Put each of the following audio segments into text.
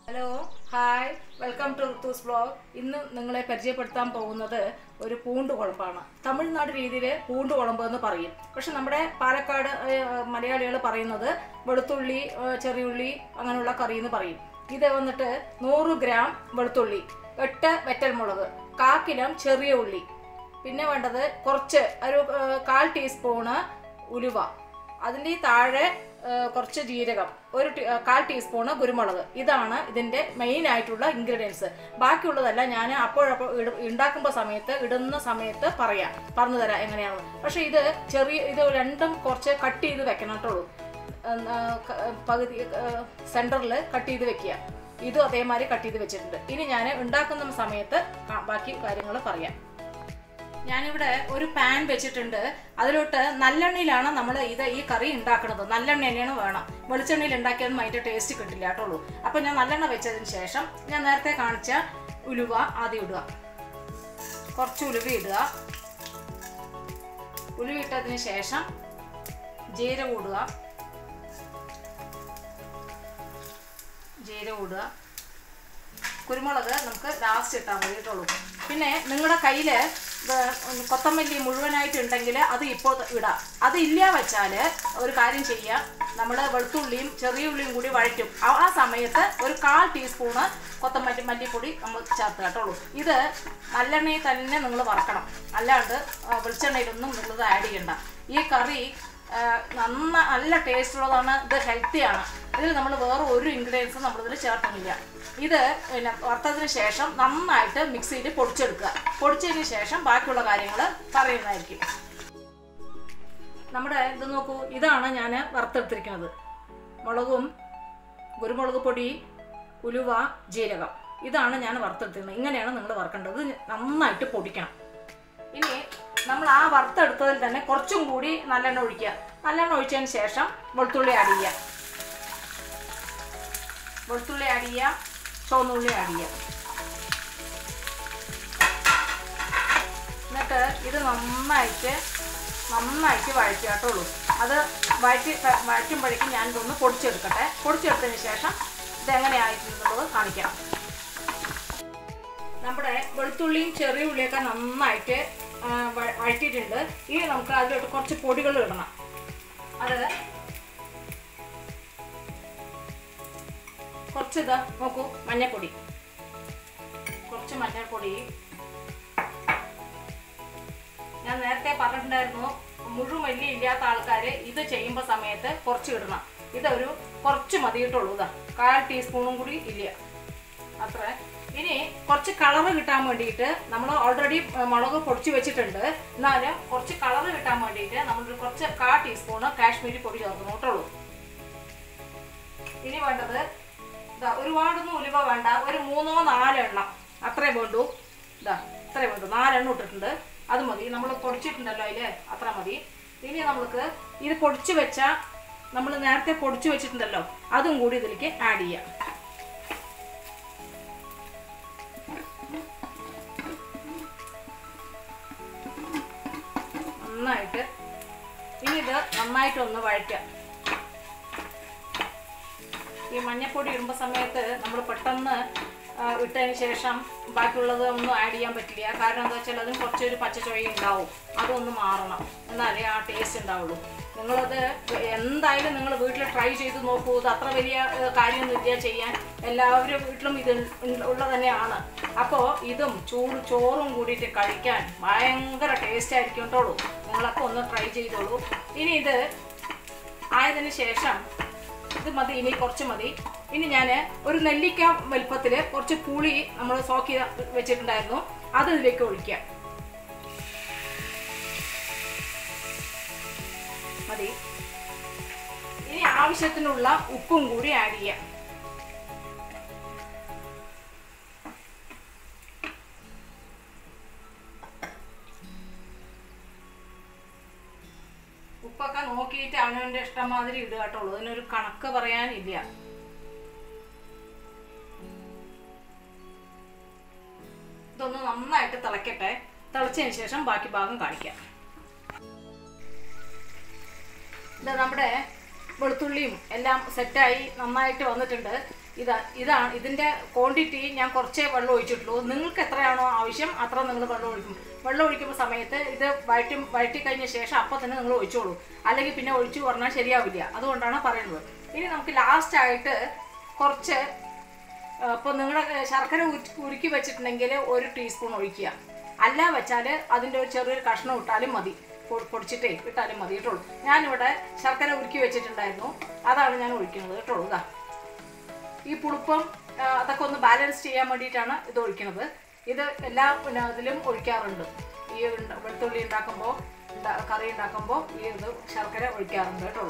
Hello hi welcome to Rithu's blog ഇന്ന് നിങ്ങളെ പരിചയപ്പെടുത്താൻ പോകുന്നത് ഒരു പൂണ്ട് കുഴമ്പാണ് തമിഴ്നാട് രീതിയിൽ പൂണ്ട് കുഴമ്പ് എന്ന് പറയും പക്ഷെ നമ്മുടെ പാലക്കാട് മലയാളികൾ പറയുന്നത് വെളുത്തുള്ളി ഏ, ചെറിയുള്ളി അങ്ങനെയുള്ള കറി എന്ന് പറയും ഇത് വന്നിട്ട് നൂറ് ഗ്രാം വെളുത്തുള്ളി എട്ട് വെറ്റൽമുളക് കാ കിലം ചെറിയ ഉള്ളി പിന്നെ വേണ്ടത് കുറച്ച് ഒരു ഏ, കാൽ ടീസ്പൂണ് ഉലുവ അതിൻ്റെ ഈ താഴെ ഏ, കുറച്ച് ജീരകം ഒരു ടീ- ഏ, കാൽ ടീസ്പൂണ് കുരുമുളക് ഇതാണ് ഇതിൻ്റെ മെയിൻ ആയിട്ടുള്ള ഇൻഗ്രീഡിയൻസ് ബാക്കിയുള്ളതല്ല ഞാൻ അപ്പോഴപ്പോൾ ഇട ഉണ്ടാക്കുമ്പോൾ സമയത്ത് ഇടുന്ന സമയത്ത് പറയാം പറഞ്ഞു തരാം എങ്ങനെയാണെന്ന് പക്ഷേ ഇത് ചെറിയ ഇത് രണ്ടും കുറച്ച് കട്ട് ചെയ്ത് വെക്കണം കേട്ടുള്ളൂ പകുതി സെൻറ്ററിൽ കട്ട് ചെയ്ത് വെക്കുക ഇതും അതേമാതിരി കട്ട് ചെയ്ത് വെച്ചിട്ടുണ്ട് ഇനി ഞാൻ ഉണ്ടാക്കുന്ന സമയത്ത് കാ- ബാക്കി കാര്യങ്ങൾ പറയാം ഞാനിവിടെ ഒരു പാൻ വെച്ചിട്ടുണ്ട് അതിലോട്ട് നല്ലെണ്ണയിലാണ് നമ്മൾ ഇത് ഈ കറി ഉണ്ടാക്കുന്നത് നല്ലെണ്ണ തന്നെയാണ് വേണം വെളിച്ചെണ്ണയിൽ ഉണ്ടാക്കിയാലും അതിൻ്റെ ടേസ്റ്റ് കിട്ടില്ല കേട്ടോളൂ അപ്പം ഞാൻ നല്ലെണ്ണ വെച്ചതിന് ശേഷം ഞാൻ നേരത്തെ കാണിച്ച ഉലുവ ആദ്യം ഇടുക കുറച്ച് ഉലുവ ഇടുക ഉലുവ ഇട്ടതിന് ശേഷം ജീരകം ഇടുക ജീരകം ഇടുക കുരുമുളക് നമുക്ക് ലാസ്റ്റ് ഇട്ടാൽ മതി കേട്ടോളൂ പിന്നെ നിങ്ങളുടെ കയ്യിൽ കൊത്തമല്ലി മുഴുവനായിട്ട് ഉണ്ടെങ്കിൽ അത് ഇപ്പോൾ ഇടാം അത് ഇല്ല വെച്ചാൽ ഒരു കാര്യം ചെയ്യുക നമ്മൾ വെളുത്തുള്ളിയും ചെറിയ ഉള്ളിയും കൂടി വഴറ്റും ആ ആ സമയത്ത് ഒരു കാൽ ടീസ്പൂണ് കൊത്തമല്ലി മല്ലിപ്പൊടി നമ്മൾ ചേർത്ത് കേട്ടോളൂ ഇത് നല്ലെണ്ണയിൽ തന്നെ നിങ്ങൾ വറക്കണം അല്ലാണ്ട് ആ, വെളിച്ചെണ്ണയിലൊന്നും നിങ്ങളിത് ആഡ് ചെയ്യണ്ട ഈ കറി ആ, നന്ന നല്ല ടേസ്റ്റ് ഉള്ളതാണ് ഇത് ഹെൽത്തിയാണ് ഇതിൽ നമ്മൾ വേറെ ഒരു ഇൻഗ്രീഡിയൻസും നമ്മളിതിൽ ചേർക്കുന്നില്ല ഇത് പിന്നെ വറുത്തതിന് ശേഷം നന്നായിട്ട് മിക്സിയിൽ പൊടിച്ചെടുക്കുക പൊടിച്ചതിന് ശേഷം ബാക്കിയുള്ള കാര്യങ്ങൾ പറയുന്നതായിരിക്കും നമ്മുടെ ഇത് നോക്കൂ ഇതാണ് ഞാൻ വറുത്തെടുത്തിരിക്കുന്നത് മുളകും കുരുമുളക് പൊടി ഉലുവ ജീരകം ഇതാണ് ഞാൻ വറുത്തെടുത്തിരുന്നത് ഇങ്ങനെയാണ് നിങ്ങൾ വറുക്കേണ്ടത് ഇത് നന്നായിട്ട് പൊടിക്കണം ഇനി നമ്മൾ ആ വറുത്തെടുത്തതിൽ തന്നെ കുറച്ചും കൂടി നല്ലെണ്ണ ഒഴിക്കുക നല്ലെണ്ണ ഒഴിച്ചതിന് ശേഷം വെളുത്തുള്ളി ആഡ് ചെയ്യുക വെളുത്തുള്ളി ആഡ് ചെയ്യുക ചുവന്നുള്ളി ആഡ് ചെയ്യുക എന്നിട്ട് ഇത് നന്നായിട്ട് നന്നായിട്ട് വഴറ്റുക കേട്ടോളൂ അത് വഴറ്റി വഴറ്റുമ്പോഴേക്കും ഞാനിതൊന്ന് പൊടിച്ചെടുക്കട്ടെ പൊടിച്ചെടുത്തതിന് ശേഷം ഇതെങ്ങനെയായിട്ടുള്ളത് കാണിക്കാം നമ്മുടെ വെളുത്തുള്ളിയും ചെറിയ ഉള്ളിയൊക്കെ നന്നായിട്ട് ആ, വഴ- വഴറ്റിയിട്ടുണ്ട് ഇനി നമുക്ക് അതിലോട്ട് കുറച്ച് പൊടികൾ ഇടണം അത് കുറച്ച് ഇതാ നോക്കൂ മഞ്ഞൾപ്പൊടി കുറച്ച് മഞ്ഞൾപ്പൊടി ഞാൻ നേരത്തെ പറഞ്ഞിട്ടുണ്ടായിരുന്നു മുഴുവൻ വലിയ ഇല്ലാത്ത ആൾക്കാർ ഇത് ചെയ്യുമ്പോൾ സമയത്ത് കുറച്ച് ഇടണം ഇതൊരു കുറച്ച് മതിയിട്ടുള്ളൂ ഇതാ കാൽ ടീസ്പൂണും കൂടി ഇല്ല അത്ര ഇനി കുറച്ച് കളർ കിട്ടാൻ വേണ്ടിയിട്ട് നമ്മൾ ഓൾറെഡി മുളക് പൊടിച്ച് വെച്ചിട്ടുണ്ട് എന്നാലും കുറച്ച് കളർ കിട്ടാൻ വേണ്ടിയിട്ട് നമ്മൾ കുറച്ച് കാ ടീസ്പൂണ് കാശ്മീരി പൊടി ചേർക്കുന്നു കേട്ടുള്ളൂ ഇനി വേണ്ടത് ഇതാ ഒരുപാടൊന്നും ഉലുവ വേണ്ട ഒരു മൂന്നോ നാലോ എണ്ണം അത്രേ വേണ്ടൂ ഇതാ ഇത്രേ വേണ്ടു നാലെണ്ണം ഇട്ടിട്ടുണ്ട് അത് മതി നമ്മൾ പൊടിച്ചിട്ടുണ്ടല്ലോ അതിൽ അത്ര മതി ഇനി നമുക്ക് ഇത് പൊടിച്ച് വെച്ച നമ്മൾ നേരത്തെ പൊടിച്ച് വെച്ചിട്ടുണ്ടല്ലോ അതും കൂടി ഇതിലേക്ക് ആഡ് ചെയ്യാം നന്നായിട്ട് ഇനി ഇത് നന്നായിട്ടൊന്ന് വഴറ്റാം ഈ മഞ്ഞപ്പൊടി ഇടുമ്പോൾ സമയത്ത് നമ്മൾ പെട്ടെന്ന് ആ, ഇട്ടതിന് ശേഷം ബാക്കിയുള്ളത് ഒന്നും ആഡ് ചെയ്യാൻ പറ്റില്ല കാരണം എന്താ വെച്ചാൽ അതിന് കുറച്ചൊരു പച്ച ചുവ ഉണ്ടാവും അതൊന്ന് മാറണം എന്നാലേ ആ ടേസ്റ്റ് ഉണ്ടാവുള്ളൂ നിങ്ങളത് എന്തായാലും നിങ്ങൾ വീട്ടിൽ ട്രൈ ചെയ്ത് നോക്കൂ ഇത് അത്ര വലിയ ഏ, കാര്യമൊന്നുമില്ല ചെയ്യാൻ എല്ലാവരും വീട്ടിലും ഇത് ഉള്ള- ഉള്ളത് തന്നെയാണ് അപ്പോൾ ഇതും ചൂട് ചോറും കൂടിയിട്ട് കഴിക്കാൻ ഭയങ്കര ടേസ്റ്റ് ആയിരിക്കും കേട്ടോളൂ നിങ്ങളൊക്കെ ഒന്ന് ട്രൈ ചെയ്തോളൂ ഇനി ഇത് ആയതിനു ശേഷം ഇത് മതി ഇനി കുറച്ച് മതി ഇനി ഞാൻ ഒരു നെല്ലിക്ക വലുപ്പത്തിൽ കുറച്ച് പുളി നമ്മൾ സോക്ക് ചെയ്ത് വെച്ചിട്ടുണ്ടായിരുന്നു അത് ഇതിലേക്ക് ഒഴിക്കാം മതി ഇനി ആവശ്യത്തിനുള്ള ഉപ്പും കൂടി ആഡ് ചെയ്യാം ഉപ്പൊക്കെ നോക്കിയിട്ട് അവനവൻ്റെ ഇഷ്ടം മാതിരി ഇടുക കേട്ടോളൂ അതിനൊരു കണക്ക് പറയാനില്ല ഇതൊന്ന് നന്നായിട്ട് തിളക്കട്ടെ തിളച്ചതിന് ശേഷം ബാക്കി ഭാഗം കാണിക്കാം ഇത് നമ്മുടെ വെളുത്തുള്ളിയും എല്ലാം സെറ്റായി നന്നായിട്ട് വന്നിട്ടുണ്ട് ഇതാ ഇതാണ് ഇതിൻ്റെ ക്വാണ്ടിറ്റി ഞാൻ കുറച്ചേ വെള്ളം ഒഴിച്ചിട്ടുള്ളൂ നിങ്ങൾക്ക് എത്രയാണോ ആവശ്യം അത്ര നിങ്ങൾ വെള്ളം ഒഴിക്കും വെള്ളം ഒഴിക്കുമ്പോൾ സമയത്ത് ഇത് വഴറ്റി വഴറ്റി കഴിഞ്ഞ ശേഷം അപ്പം തന്നെ നിങ്ങൾ ഒഴിച്ചോളൂ അല്ലെങ്കിൽ പിന്നെ ഒഴിച്ചു പറഞ്ഞാൽ ശരിയാവില്ല അതുകൊണ്ടാണ് പറയുന്നത് ഇനി നമുക്ക് ലാസ്റ്റായിട്ട് കുറച്ച് അപ്പോൾ നിങ്ങൾ ശർക്കര ഉരുക്കി ഉരുക്കി വെച്ചിട്ടുണ്ടെങ്കിൽ ഒരു ടീസ്പൂൺ ഒഴിക്കുക അല്ല വെച്ചാൽ അതിൻ്റെ ഒരു ചെറിയൊരു കഷ്ണം ഇട്ടാലും മതി പൊ- പൊടിച്ചിട്ടേ ഇട്ടാലും മതി കേട്ടോളൂ ഞാനിവിടെ ശർക്കര ഉരുക്കി വെച്ചിട്ടുണ്ടായിരുന്നു അതാണ് ഞാൻ ഒഴിക്കുന്നത് കേട്ടോളൂ ഇതാ ഈ പുളിപ്പം ആ, അതൊക്കെ ഒന്ന് ബാലൻസ് ചെയ്യാൻ വേണ്ടിയിട്ടാണ് ഇത് ഒഴിക്കുന്നത് ഇത് എല്ലാ പിന്നെ ഇതിലും ഒഴിക്കാറുണ്ട് ഈ ഉണ്ട- വെളുത്തുള്ളി ഉണ്ടാക്കുമ്പോൾ കറി ഉണ്ടാക്കുമ്പോൾ ഈ ഇത് ശർക്കര ഒഴിക്കാറുണ്ട് കേട്ടോ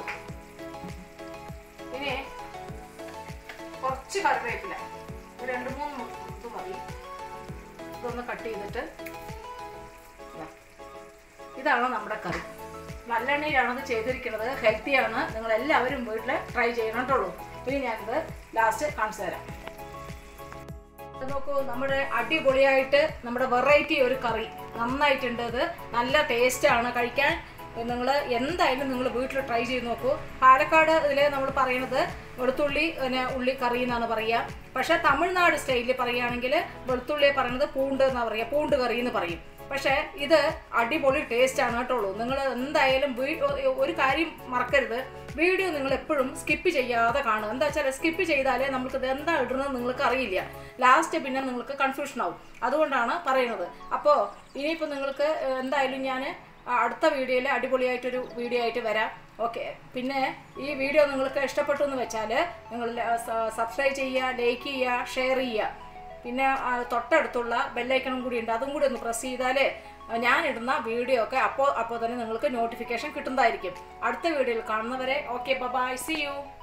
ഇനി കുറച്ച് കറിവേപ്പില ഒരു രണ്ട് മൂന്ന് ഇത് മതി ഇതൊന്ന് കട്ട് ചെയ്തിട്ട് ഇതാ. ഇതാണ് നമ്മുടെ കറി നല്ലെണ്ണയിലാണ് ഇത് ചെയ്തിരിക്കുന്നത് ഹെൽത്തിയാണ് നിങ്ങൾ എല്ലാവരും വീട്ടിൽ ട്രൈ ചെയ്യണം കേട്ടുള്ളൂ ഇനി ഞാനിത് ലാസ്റ്റ് കാണിച്ചു തരാം ഇത് നോക്കൂ നമ്മുടെ അടിപൊളിയായിട്ട് നമ്മുടെ വെറൈറ്റി ഒരു കറി നന്നായിട്ടുണ്ട് ഇത് നല്ല ടേസ്റ്റാണ് കഴിക്കാൻ നിങ്ങൾ എന്തായാലും നിങ്ങൾ വീട്ടിൽ ട്രൈ ചെയ്ത് നോക്കൂ പാലക്കാട് ഇതിൽ നമ്മൾ പറയുന്നത് വെളുത്തുള്ളി പിന്നെ ഉള്ളി കറി എന്നാണ് പറയുക പക്ഷേ തമിഴ്നാട് സ്റ്റൈലിൽ പറയുകയാണെങ്കിൽ വെളുത്തുള്ളിയെ പറയുന്നത് പൂണ്ട് എന്നാണ് പറയുക പൂണ്ട് കറി എന്ന് പറയും പക്ഷേ ഇത് അടിപൊളി ടേസ്റ്റ് ആണ് കേട്ടോളൂ നിങ്ങൾ എന്തായാലും വീ- ഒരു കാര്യം മറക്കരുത് വീഡിയോ നിങ്ങൾ എപ്പോഴും സ്കിപ്പ് ചെയ്യാതെ കാണുക എന്താ വെച്ചാൽ സ്കിപ്പ് ചെയ്താലേ നമുക്ക് ഇത് എന്താ ഇടുന്നത് നിങ്ങൾക്ക് അറിയില്ല ലാസ്റ്റ് പിന്നെ നിങ്ങൾക്ക് കൺഫ്യൂഷൻ ആവും അതുകൊണ്ടാണ് പറയുന്നത് അപ്പോൾ ഇനിയിപ്പോൾ നിങ്ങൾക്ക് ഏഹ്, എന്തായാലും ഞാൻ അടുത്ത വീഡിയോയിൽ അടിപൊളിയായിട്ടൊരു വീഡിയോ ആയിട്ട് വരാം ഓക്കെ പിന്നെ ഈ വീഡിയോ നിങ്ങൾക്ക് ഇഷ്ടപ്പെട്ടു എന്ന് വെച്ചാൽ നിങ്ങൾ സബ്സ്ക്രൈബ് ചെയ്യുക ലൈക്ക് ചെയ്യുക ഷെയർ ചെയ്യുക പിന്നെ ആ, തൊട്ടടുത്തുള്ള ബെല്ലൈക്കണും കൂടി ഉണ്ട് അതും കൂടി ഒന്ന് പ്രസ് ചെയ്താൽ ഞാനിടുന്ന വീഡിയോ ഒക്കെ അപ്പോൾ അപ്പോൾ തന്നെ നിങ്ങൾക്ക് നോട്ടിഫിക്കേഷൻ കിട്ടുന്നതായിരിക്കും അടുത്ത വീഡിയോയിൽ കാണുന്നവരെ ഓക്കെ ബൈ സി യു